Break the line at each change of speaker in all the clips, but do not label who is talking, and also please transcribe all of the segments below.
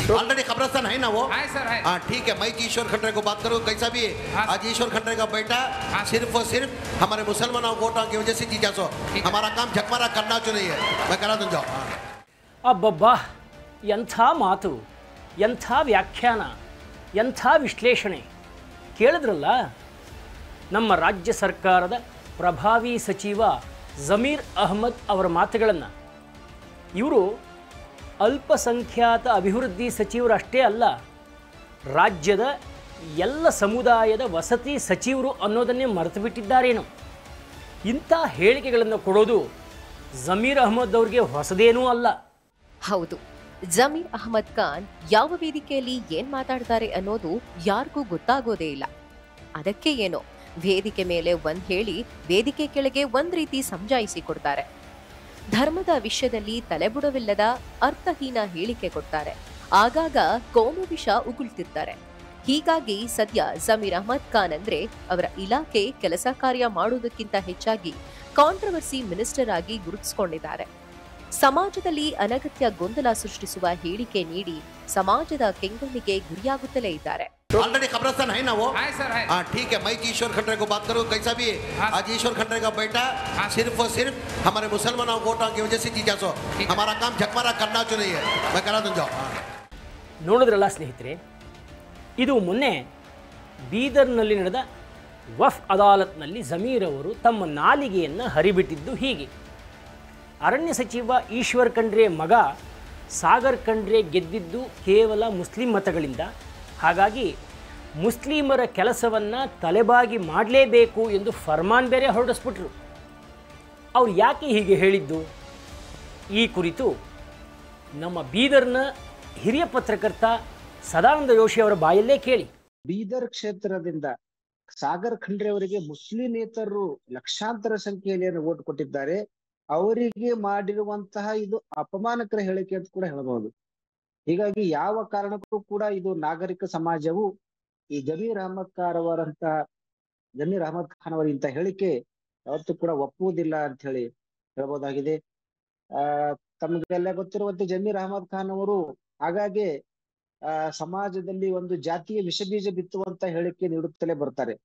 Already कब्रस्तान है ना वो
है सर है
हाँ ठीक है मैं जी ईश्वर खंडरे को बात करूँ कैसा भी
हाँ,
आज ईश्वर खंडरे का बेटा
हाँ।
सिर्फ और सिर्फ हमारे मुसलमानों वोटों की वजह से जीजा सो
ठीक है।
हमारा काम झकमारा करना जो नहीं है मैं करा दूँ जाओ हाँ।
ಅಬ್ಬಬ್ಬಾ ಎಂಥ ಮಾತು ಎಂಥ ವ್ಯಾಖ್ಯಾನ ಎಂಥ ವಿಶ್ಲೇಷಣೆ ಕೇಳಿದ್ರಲ್ಲ ನಮ್ಮ ರಾಜ್ಯ ಸರ್ಕಾರದ ಪ್ರಭಾವಿ ಸಚಿವ ಜಮೀರ್ ಅಹ್ಮದ್ ಅವರ ಮಾತುಗಳನ್ನು ಇವರು ಅಲ್ಪಸಂಖ್ಯಾತ ಅಭಿವೃದ್ಧಿ ಸಚಿವರು ಅಷ್ಟೇ ಅಲ್ಲ ರಾಜ್ಯದ ಎಲ್ಲ ಸಮುದಾಯದ ವಸತಿ ಸಚಿವರು ಅನ್ನೋದನ್ನೇ ಮರೆತು ಬಿಟ್ಟಿದ್ದಾರೇನೋ ಇಂಥ ಹೇಳಿಕೆಗಳನ್ನು ಕೊಡೋದು ಜಮೀರ್ ಅಹ್ಮದ್ ಅವರಿಗೆ ಹೊಸದೇನೂ ಅಲ್ಲ
ಹೌದು ಜಮೀರ್ ಅಹಮದ್ ಖಾನ್ ಯಾವ ವೇದಿಕೆಯಲ್ಲಿ ಏನ್ ಮಾತಾಡ್ತಾರೆ ಅನ್ನೋದು ಯಾರಿಗೂ ಗೊತ್ತಾಗೋದೇ ಇಲ್ಲ ಅದಕ್ಕೆ ಏನೋ ವೇದಿಕೆ ಮೇಲೆ ಒಂದ್ ಹೇಳಿ ವೇದಿಕೆ ಕೆಳಗೆ ಒಂದ್ ರೀತಿ ಸಮಜಾಯಿಸಿ ಕೊಡ್ತಾರೆ ಧರ್ಮದ ವಿಷಯದಲ್ಲಿ ತಲೆಬುಡವಿಲ್ಲದ ಅರ್ಥಹೀನ ಹೇಳಿಕೆ ಕೊಡ್ತಾರೆ ಆಗಾಗ ಕೋಮು ವಿಷ ಉಗುಳ್ತಿರ್ತಾರೆ ಹೀಗಾಗಿ ಸದ್ಯ ಜಮೀರ್ ಅಹಮದ್ ಖಾನ್ ಅಂದ್ರೆ ಅವರ ಇಲಾಖೆ ಕೆಲಸ ಕಾರ್ಯ ಮಾಡುವುದಕ್ಕಿಂತ ಹೆಚ್ಚಾಗಿ ಕಾಂಟ್ರವರ್ಸಿ ಮಿನಿಸ್ಟರ್ ಆಗಿ ಗುರುತಿಸಿಕೊಂಡಿದ್ದಾರೆ ಸಮಾಜದಲ್ಲಿ ಅನಗತ್ಯ ಗೊಂದಲ ಸೃಷ್ಟಿಸುವ ಹೇಳಿಕೆ ನೀಡಿ ಸಮಾಜದ ಕೆಂಗಣ್ಣಿಗೆ ಗುರಿಯಾಗುತ್ತಲೇ ಇದ್ದಾರೆ
ऑलरेडी कब्रस्तान है ना वो
है सर है
हाँ ठीक है मैं जी ईश्वर खंडरे को बात करूँ कैसा भी
हाँ।
आज ईश्वर खंडरे का बेटा
हाँ।
सिर्फ और सिर्फ हमारे मुसलमानों वोटों की वजह से जीजा सो
ठीक है।
हमारा काम झकमारा करना जो नहीं है मैं करा दूँ जाओ हाँ।
ನೋಡಿದ್ರಲ್ಲ ಸ್ನೇಹಿತರೆ ಇದು ಮೊನ್ನೆ ಬೀದರ್ನಲ್ಲಿ ನಡೆದ ವಫ್ ಅದಾಲತ್ನಲ್ಲಿ ಜಮೀರ್ ಅವರು ತಮ್ಮ ನಾಲಿಗೆಯನ್ನು ಹರಿಬಿಟ್ಟಿದ್ದು ಹೀಗೆ ಅರಣ್ಯ ಸಚಿವ ಈಶ್ವರ್ ಖಂಡ್ರೆ ಮಗ ಸಾಗರ್ ಖಂಡ್ರೆ ಗೆದ್ದಿದ್ದು ಕೇವಲ ಮುಸ್ಲಿಂ ಮತಗಳಿಂದ ಹಾಗಾಗಿ ಮುಸ್ಲಿಮರ ಕೆಲಸವನ್ನು ತಲೆಬಾಗಿ ಮಾಡಲೇಬೇಕು ಎಂದು ಫರ್ಮಾನ್ ಬೇರೆ ಹೊರಡಿಸ್ಬಿಟ್ರು ಅವ್ರು ಯಾಕೆ ಹೀಗೆ ಹೇಳಿದ್ದು ಈ ಕುರಿತು ನಮ್ಮ ಬೀದರ್ನ ಹಿರಿಯ ಪತ್ರಕರ್ತ ಸದಾನಂದ ಜೋಶಿ ಅವರ ಬಾಯಲ್ಲೇ ಕೇಳಿ
ಬೀದರ್ ಕ್ಷೇತ್ರದಿಂದ ಸಾಗರ್ ಖಂಡ್ರೆ ಅವರಿಗೆ ಮುಸ್ಲಿಮೇತರರು ಲಕ್ಷಾಂತರ ಸಂಖ್ಯೆಯಲ್ಲಿ ಏನು ಓಟ್ ಕೊಟ್ಟಿದ್ದಾರೆ ಅವರಿಗೆ ಮಾಡಿರುವಂತಹ ಇದು ಅಪಮಾನಕರ ಹೇಳಿಕೆ ಅಂತ ಕೂಡ ಹೇಳಬಹುದು ಹೀಗಾಗಿ ಯಾವ ಕಾರಣಕ್ಕೂ ಕೂಡ ಇದು ನಾಗರಿಕ ಸಮಾಜವು ಈ ಜಮೀರ್ ಅಹಮದ್ ಖಾನ್ ಅವರಂತ ಜಮೀರ್ ಅಹಮದ್ ಖಾನ್ ಅವರ ಇಂಥ ಹೇಳಿಕೆ ಯಾವತ್ತೂ ಕೂಡ ಒಪ್ಪುವುದಿಲ್ಲ ಅಂತ ಹೇಳಿ ಹೇಳ್ಬೋದಾಗಿದೆ ಆ ತಮಗೆಲ್ಲ ಗೊತ್ತಿರುವಂತೆ ಜಮೀರ್ ಅಹಮದ್ ಖಾನ್ ಅವರು ಹಾಗಾಗಿ ಆ ಸಮಾಜದಲ್ಲಿ ಒಂದು ಜಾತಿಯ ವಿಷಬೀಜ ಬಿತ್ತುವಂತ ಹೇಳಿಕೆ ನೀಡುತ್ತಲೇ ಬರ್ತಾರೆ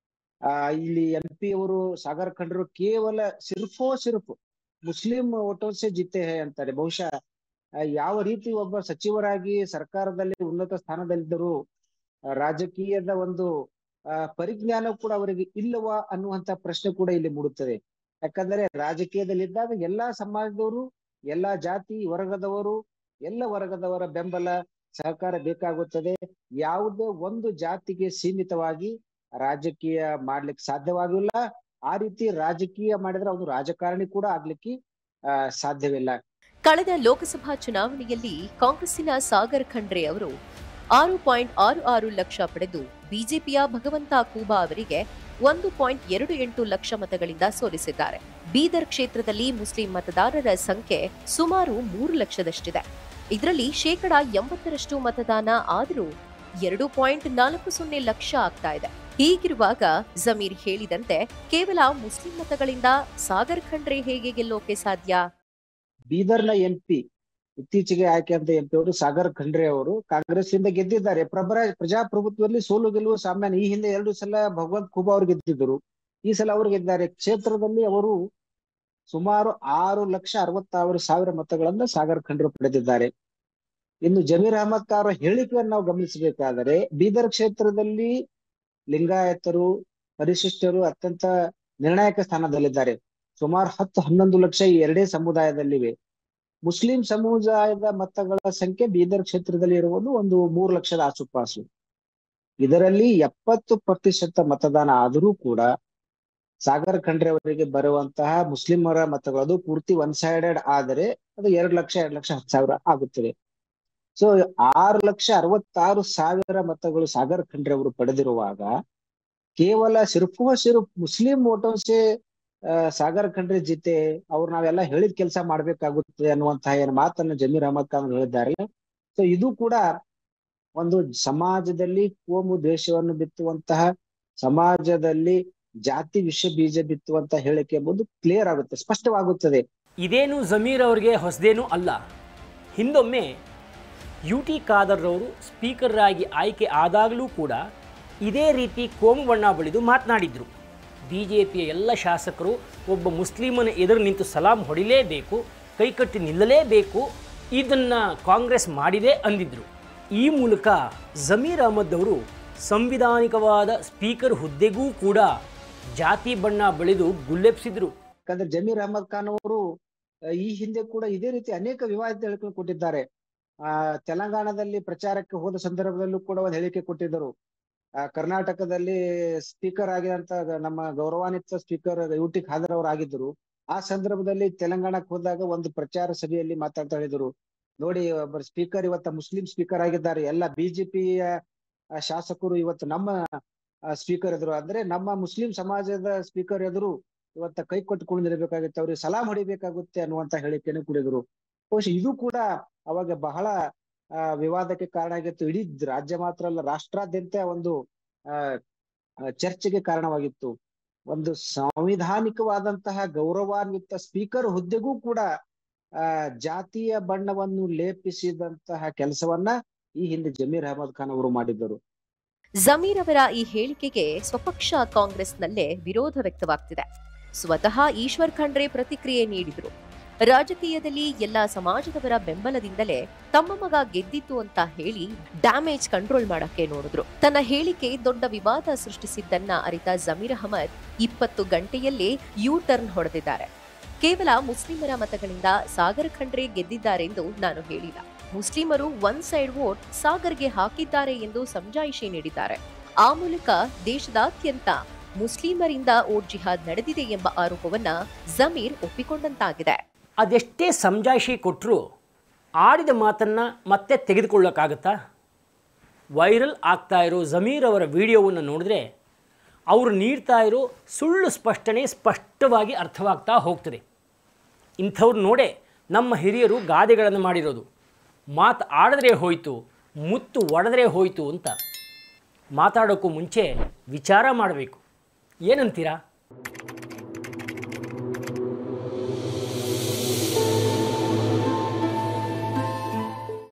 ಆ ಇಲ್ಲಿ ಎಂ ಪಿ ಅವರು ಸಾಗರ್ ಖಂಡ್ರು ಕೇವಲ ಸಿರ್ಫೋ ಸಿರ್ಫ್ ಮುಸ್ಲಿಂ ಓಟೋಸೆ ಜಿತ್ತೆ ಹೇ ಅಂತಾರೆ ಬಹುಶಃ ಆ, ಯಾವ ರೀತಿ ಒಬ್ಬ ಸಚಿವರಾಗಿ ಸರ್ಕಾರದಲ್ಲಿ ಉನ್ನತ ಸ್ಥಾನದಲ್ಲಿದ್ದರೂ ಆ, ರಾಜಕೀಯದ ಒಂದು ಆ ಪರಿಜ್ಞಾನ ಕೂಡ ಅವರಿಗೆ ಇಲ್ಲವಾ ಅನ್ನುವಂತ ಪ್ರಶ್ನೆ ಕೂಡ ಇಲ್ಲಿ ಮೂಡುತ್ತದೆ ಯಾಕಂದ್ರೆ ರಾಜಕೀಯದಲ್ಲಿದ್ದಾಗ ಎಲ್ಲಾ ಸಮಾಜದವರು ಎಲ್ಲಾ ಜಾತಿ ವರ್ಗದವರು ಎಲ್ಲ ವರ್ಗದವರ ಬೆಂಬಲ ಸಹಕಾರ ಬೇಕಾಗುತ್ತದೆ ಯಾವುದೇ ಒಂದು ಜಾತಿಗೆ ಸೀಮಿತವಾಗಿ ರಾಜಕೀಯ ಮಾಡ್ಲಿಕ್ಕೆ ಸಾಧ್ಯವಾಗಿಲ್ಲ ಆ ರೀತಿ ರಾಜಕೀಯ ಮಾಡಿದ್ರೆ ಅವನು ರಾಜಕಾರಣಿ ಕೂಡ ಆಗ್ಲಿಕ್ಕೆ ಆ ಸಾಧ್ಯವಿಲ್ಲ
ಕಳೆದ ಲೋಕಸಭಾ ಚುನಾವಣೆಯಲ್ಲಿ ಕಾಂಗ್ರೆಸ್ಸಿನ ಸಾಗರ್ ಖಂಡ್ರೆ ಅವರು ಆರು ಪಾಯಿಂಟ್ ಆರು ಆರು ಲಕ್ಷ ಪಡೆದು ಬಿಜೆಪಿಯ ಭಗವಂತ ಖೂಬಾ ಅವರಿಗೆ ಒಂದು ಪಾಯಿಂಟ್ ಎರಡು ಎಂಟು ಲಕ್ಷ ಮತಗಳಿಂದ ಸೋಲಿಸಿದ್ದಾರೆ ಬೀದರ್ ಕ್ಷೇತ್ರದಲ್ಲಿ ಮುಸ್ಲಿಂ ಮತದಾರರ ಸಂಖ್ಯೆ ಸುಮಾರು ಮೂರು ಲಕ್ಷದಷ್ಟಿದೆ ಇದರಲ್ಲಿ ಶೇಕಡ ಎಂಬತ್ತರಷ್ಟು ಮತದಾನ ಆದರೂ ಎರಡು ಪಾಯಿಂಟ್ ನಾಲ್ಕು ಸೊನ್ನೆ ಲಕ್ಷ ಆಗ್ತಾ ಇದೆ ಹೀಗಿರುವಾಗ ಜಮೀರ್ ಹೇಳಿದಂತೆ ಕೇವಲ ಮುಸ್ಲಿಂ ಮತಗಳಿಂದ ಸಾಗರ್ ಖಂಡ್ರೆ ಹೇಗೆ ಗೆಲ್ಲೋಕೆ ಸಾಧ್ಯ
ಬೀದರ್ನ ಎಂಪಿ ಇತ್ತೀಚೆಗೆ ಆಯ್ಕೆಯಾದ ಎಂಪಿ ಅವರು ಸಾಗರ್ ಖಂಡ್ರೆ ಅವರು ಕಾಂಗ್ರೆಸ್ ಇಂದ ಗೆದ್ದಿದ್ದಾರೆ ಪ್ರಬರ ಪ್ರಜಾಪ್ರಭುತ್ವದಲ್ಲಿ ಸೋಲು ಗೆಲುವು ಸಾಮಾನ್ಯ ಈ ಹಿಂದೆ ಎರಡು ಸಲ ಭಗವಂತ್ ಖೂಬಾ ಅವರು ಗೆದ್ದಿದ್ದರು ಈ ಸಲ ಅವರು ಗೆದ್ದಿದ್ದಾರೆ ಕ್ಷೇತ್ರದಲ್ಲಿ ಅವರು ಸುಮಾರು ಆರು ಲಕ್ಷ ಅರವತ್ತಾರು ಸಾವಿರ ಮತಗಳನ್ನ ಸಾಗರ್ ಖಂಡ್ರೆ ಪಡೆದಿದ್ದಾರೆ ಇನ್ನು ಜಮೀರ್ ಅಹಮದ್ ಖಾನ್ ಅವರ ಹೇಳಿಕೆಯನ್ನು ನಾವು ಗಮನಿಸಬೇಕಾದರೆ ಬೀದರ್ ಕ್ಷೇತ್ರದಲ್ಲಿ ಲಿಂಗಾಯತರು ಪರಿಶಿಷ್ಟರು ಅತ್ಯಂತ ನಿರ್ಣಾಯಕ ಸ್ಥಾನದಲ್ಲಿದ್ದಾರೆ ಸುಮಾರು ಹತ್ತು ಹನ್ನೊಂದು ಲಕ್ಷ ಈ ಎರಡೇ ಸಮುದಾಯದಲ್ಲಿವೆ ಮುಸ್ಲಿಂ ಸಮುದಾಯದ ಮತಗಳ ಸಂಖ್ಯೆ ಬೀದರ್ ಕ್ಷೇತ್ರದಲ್ಲಿ ಇರುವುದು ಒಂದು ಮೂರು ಲಕ್ಷದ ಆಸುಪಾಸು ಇದರಲ್ಲಿ ಎಪ್ಪತ್ತು ಪ್ರತಿಶತ ಮತದಾನ ಆದರೂ ಕೂಡ ಸಾಗರ್ ಖಂಡ್ರೆ ಅವರಿಗೆ ಬರುವಂತಹ ಮುಸ್ಲಿಮರ ಮತಗಳು ಅದು ಪೂರ್ತಿ ಒನ್ ಸೈಡೆಡ್ ಆದರೆ ಅದು ಎರಡು ಲಕ್ಷ ಎರಡು ಲಕ್ಷ ಹತ್ತು ಸಾವಿರ ಆಗುತ್ತದೆ ಸೊ ಆರು ಲಕ್ಷ ಅರವತ್ತಾರು ಸಾವಿರ ಮತಗಳು ಸಾಗರ್ ಖಂಡ್ರೆ ಅವರು ಪಡೆದಿರುವಾಗ ಕೇವಲ ಸಿರ್ಫು ಸಿರ್ಫ್ ಮುಸ್ಲಿಂ ವೋಟರ್ಸೇ ಆ, ಸಾಗರ್ ಖಂಡ್ರೆ ಜೊತೆ ಅವ್ರು ನಾವೆಲ್ಲ ಹೇಳಿದ ಕೆಲಸ ಮಾಡ್ಬೇಕಾಗುತ್ತೆ ಅನ್ನುವಂತಹ ಏನ್ ಮಾತನ್ನ ಜಮೀರ್ ಅಹಮದ್ ಖಾನ್ ಹೇಳಿದ್ದಾರೆ ಸೊ ಇದು ಕೂಡ ಒಂದು ಸಮಾಜದಲ್ಲಿ ಕೋಮು ದ್ವೇಷವನ್ನು ಬಿತ್ತುವಂತಹ ಸಮಾಜದಲ್ಲಿ ಜಾತಿ ವಿಷ ಬೀಜ ಬಿತ್ತುವಂತ ಹೇಳಿಕೆ ಎಂಬುದು ಕ್ಲಿಯರ್ ಆಗುತ್ತೆ ಸ್ಪಷ್ಟವಾಗುತ್ತದೆ
ಇದೇನು ಜಮೀರ್ ಅವರಿಗೆ ಹೊಸದೇನೂ ಅಲ್ಲ ಹಿಂದೊಮ್ಮೆ ಯು ಟಿ ಖಾದರ್ರವರು ಸ್ಪೀಕರ್ ಆಗಿ ಆಯ್ಕೆ ಆದಾಗಲೂ ಕೂಡ ಇದೇ ರೀತಿ ಕೋಮು ಬಣ್ಣ ಬಳಿದು ಮಾತನಾಡಿದರು ಬಿ ಜೆ ಪಿಯ ಎಲ್ಲ ಶಾಸಕರು ಒಬ್ಬ ಮುಸ್ಲಿಮನ ಎದುರು ನಿಂತು ಸಲಾಂ ಹೊಡಿಲೇಬೇಕು ಕೈಕಟ್ಟಿ ನಿಲ್ಲಲೇಬೇಕು ಇದನ್ನು ಕಾಂಗ್ರೆಸ್ ಮಾಡಿದೆ ಅಂದಿದ್ರು ಈ ಮೂಲಕ ಜಮೀರ್ ಅಹಮದ್ ಅವರು ಸಂವಿಧಾನಿಕವಾದ ಸ್ಪೀಕರ್ ಹುದ್ದೆಗೂ ಕೂಡ ಜಾತಿ ಬಣ್ಣ ಬಳಿದು ಗುಲ್ಲೆಪ್ಸಿದ್ರು
ಯಾಕಂದ್ರೆ ಜಮೀರ್ ಅಹಮದ್ ಖಾನ್ ಅವರು ಆ, ಈ ಹಿಂದೆ ಕೂಡ ಇದೇ ರೀತಿ ಅನೇಕ ವಿವಾದಿತ ಹೇಳಿಕೆ ಕೊಟ್ಟಿದ್ದಾರೆ ಆ ತೆಲಂಗಾಣದಲ್ಲಿ ಪ್ರಚಾರಕ್ಕೆ ಹೋದ ಸಂದರ್ಭದಲ್ಲೂ ಕೂಡ ಒಂದು ಹೇಳಿಕೆ ಕೊಟ್ಟಿದ್ದರು ಆ ಕರ್ನಾಟಕದಲ್ಲಿ ಸ್ಪೀಕರ್ ಆಗಿದಂತ ನಮ್ಮ ಗೌರವಾನ್ವಿತ ಸ್ಪೀಕರ್ ಯು ಟಿ ಖಾದರ್ ಅವರು ಆಗಿದ್ದರು ಆ ಸಂದರ್ಭದಲ್ಲಿ ತೆಲಂಗಾಣಕ್ಕೆ ಹೋದಾಗ ಒಂದು ಪ್ರಚಾರ ಸಭೆಯಲ್ಲಿ ಮಾತಾಡ್ತಾ ಹೇಳಿದ್ರು ನೋಡಿ ಒಬ್ಬ ಸ್ಪೀಕರ್ ಇವತ್ತ ಮುಸ್ಲಿಂ ಸ್ಪೀಕರ್ ಆಗಿದ್ದಾರೆ ಎಲ್ಲ ಬಿಜೆಪಿಯ ಶಾಸಕರು ಇವತ್ತು ನಮ್ಮ ಸ್ಪೀಕರ್ ಎದುರು ಅಂದ್ರೆ ನಮ್ಮ ಮುಸ್ಲಿಂ ಸಮಾಜದ ಸ್ಪೀಕರ್ ಎದುರು ಇವತ್ತ ಕೈ ಕೊಟ್ಟುಕೊಂಡು ನಿಲ್ಲಬೇಕಾಗುತ್ತೆ ಅವ್ರಿಗೆ ಸಲಾಂ ಹೊಡಿಬೇಕಾಗುತ್ತೆ ಅನ್ನುವಂತ ಹೇಳಿಕೆಯನ್ನು ಕುಡಿದ್ರು ಬಹುಶಃ ಇದು ಕೂಡ ಅವಾಗ ಬಹಳ ಆ, ವಿವಾದಕ್ಕೆ ಕಾರಣ ಆಗಿತ್ತು ಇಡೀ ರಾಜ್ಯ ಮಾತ್ರ ಅಲ್ಲ ರಾಷ್ಟ್ರಾದ್ಯಂತ ಒಂದು ಆ ಆ, ಚರ್ಚೆಗೆ ಕಾರಣವಾಗಿತ್ತು ಒಂದು ಸಾಂವಿಧಾನಿಕವಾದಂತಹ ಗೌರವಾನ್ವಿತ ಸ್ಪೀಕರ್ ಹುದ್ದೆಗೂ ಕೂಡ ಆ ಜಾತಿಯ ಬಣ್ಣವನ್ನು ಲೇಪಿಸಿದಂತಹ ಕೆಲಸವನ್ನ ಈ ಹಿಂದೆ ಜಮೀರ್ ಅಹಮದ್ ಖಾನ್ ಅವರು ಮಾಡಿದ್ದರು
ಜಮೀರ್ ಅವರ ಈ ಹೇಳಿಕೆಗೆ ಸ್ವಪಕ್ಷ ಕಾಂಗ್ರೆಸ್ನಲ್ಲೇ ವಿರೋಧ ವ್ಯಕ್ತವಾಗ್ತಿದೆ ಸ್ವತಃ ಈಶ್ವರ್ ಖಂಡ್ರೆ ಪ್ರತಿಕ್ರಿಯೆ ನೀಡಿದ್ರು ರಾಜಕೀಯದಲ್ಲಿ ಎಲ್ಲಾ ಸಮಾಜದವರ ಬೆಂಬಲದಿಂದಲೇ ತಮ್ಮ ಮಗ ಗೆದ್ದಿತ್ತು ಅಂತ ಹೇಳಿ ಡ್ಯಾಮೇಜ್ ಕಂಟ್ರೋಲ್ ಮಾಡಕ್ಕೆ ನೋಡಿದ್ರು ತನ್ನ ಹೇಳಿಕೆ ದೊಡ್ಡ ವಿವಾದ ಸೃಷ್ಟಿಸಿದ್ದನ್ನ ಅರಿತ ಜಮೀರ್ ಅಹಮದ್ ಇಪ್ಪತ್ತು ಗಂಟೆಯಲ್ಲೇ ಯೂ ಟರ್ನ್ ಹೊಡೆದಿದ್ದಾರೆ ಕೇವಲ ಮುಸ್ಲಿಮರ ಮತಗಳಿಂದ ಸಾಗರ್ ಖಂಡ್ರೆ ಗೆದ್ದಿದ್ದಾರೆಂದು ನಾನು ಹೇಳಿಲ್ಲ ಮುಸ್ಲಿಮರು ಒನ್ ಸೈಡ್ ವೋಟ್ ಸಾಗರ್ಗೆ ಹಾಕಿದ್ದಾರೆ ಎಂದು ಸಮಜಾಯಿಷಿ ನೀಡಿದ್ದಾರೆ ಆ ಮೂಲಕ ದೇಶದಾದ್ಯಂತ ಮುಸ್ಲಿಮರಿಂದ ಓಟ್ ಜಿಹಾದ್ ನಡೆದಿದೆ ಎಂಬ ಆರೋಪವನ್ನ ಜಮೀರ್ ಒಪ್ಪಿಕೊಂಡಂತಾಗಿದೆ
ಅದೆಷ್ಟೇ ಸಮಜಾಯಿಷಿ ಕೊಟ್ಟರು ಆಡಿದ ಮಾತನ್ನು ಮತ್ತೆ ತೆಗೆದುಕೊಳ್ಳೋಕ್ಕಾಗತ್ತಾ ವೈರಲ್ ಆಗ್ತಾ ಇರೋ ಜಮೀರ್ ಅವರ ವಿಡಿಯೋವನ್ನು ನೋಡಿದ್ರೆ ಅವರು ನೀಡ್ತಾ ಇರೋ ಸುಳ್ಳು ಸ್ಪಷ್ಟನೆ ಸ್ಪಷ್ಟವಾಗಿ ಅರ್ಥವಾಗ್ತಾ ಹೋಗ್ತದೆ ಇಂಥವ್ರು ನೋಡೇ ನಮ್ಮ ಹಿರಿಯರು ಗಾದೆಗಳನ್ನು ಮಾಡಿರೋದು ಮಾತು ಆಡಿದ್ರೆ ಹೋಯಿತು ಮುತ್ತು ಒಡೆದ್ರೆ ಹೋಯಿತು ಅಂತ ಮಾತಾಡೋಕ್ಕೂ ಮುಂಚೆ ವಿಚಾರ ಮಾಡಬೇಕು ಏನಂತೀರಾ